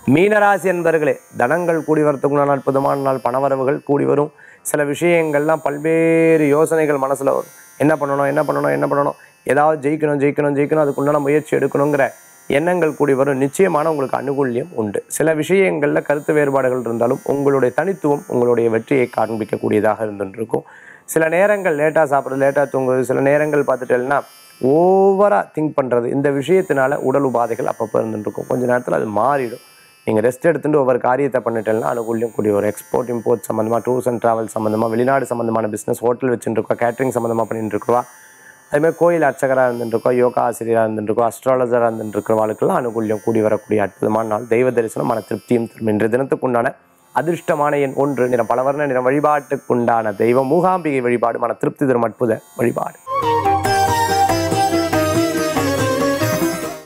மீனராசி என்பர்களே தனங்கள் கூடி வரத்துக்குள்ள அற்புதமான நாள் பணவரவுகள் கூடி வரும் சில விஷயங்கள்லாம் பல்வேறு யோசனைகள் மனசில் வரும் என்ன பண்ணணும் என்ன பண்ணணும் என்ன பண்ணணும் ஏதாவது ஜெயிக்கணும் ஜெயிக்கணும் ஜெயிக்கணும் அதுக்குண்டான முயற்சி எடுக்கணுங்கிற எண்ணங்கள் கூடி வரும் நிச்சயமான உங்களுக்கு அனுகூல்யம் உண்டு சில விஷயங்களில் கருத்து வேறுபாடுகள் இருந்தாலும் உங்களுடைய தனித்துவம் உங்களுடைய வெற்றியை காண்பிக்கக்கூடியதாக இருந்துருக்கும் சில நேரங்கள் லேட்டாக சாப்பிட்றது லேட்டாக தூங்குறது சில நேரங்கள் பார்த்துட்டேன்னா ஓவராக திங்க் பண்ணுறது இந்த விஷயத்தினால உடல் உபாதைகள் அப்பப்போ இருந்துருக்கும் கொஞ்ச நேரத்தில் அது மாறிடும் நீங்கள் ரெஸ்ட் எடுத்துட்டு ஒவ்வொரு காரியத்தை பண்ணிட்டேன்னா அனுகூல்யம் கூடிய ஒரு எக்ஸ்போர்ட் இம்போர்ட் சம்மந்தமாக டூர்ஸ் அண்ட் ட்ராவல் சம்மந்தமாக வெளிநாடு சம்மந்தமான பிஸ்னஸ் ஹோட்டல் வச்சுட்டு இருக்கோம் கேட்ரிங் சம்மந்தமாக பண்ணிட்டு இருக்கோம் அதுமாதிரி கோயில் அர்ச்சகராக இருந்துருக்கோம் யோகா ஆசிரியராக இருந்துருக்கோம் அஸ்ட்ராலஜராக இருந்துருக்கிறவாளுக்கெல்லாம் அனுகூல்யம் கூடி வரக்கூடிய அற்புதமான நாள் தெய்வ தரிசனம் மன திருப்தியும் தரும் இன்றைய தினத்துக்குண்டான அதிர்ஷ்டமான எண் ஒன்று நிறம் பலவர்ண நிறம் வழிபாட்டுக்குண்டான தெய்வம் மூகாம்பிகை வழிபாடு மன திருப்தி தரும் அற்புத வழிபாடு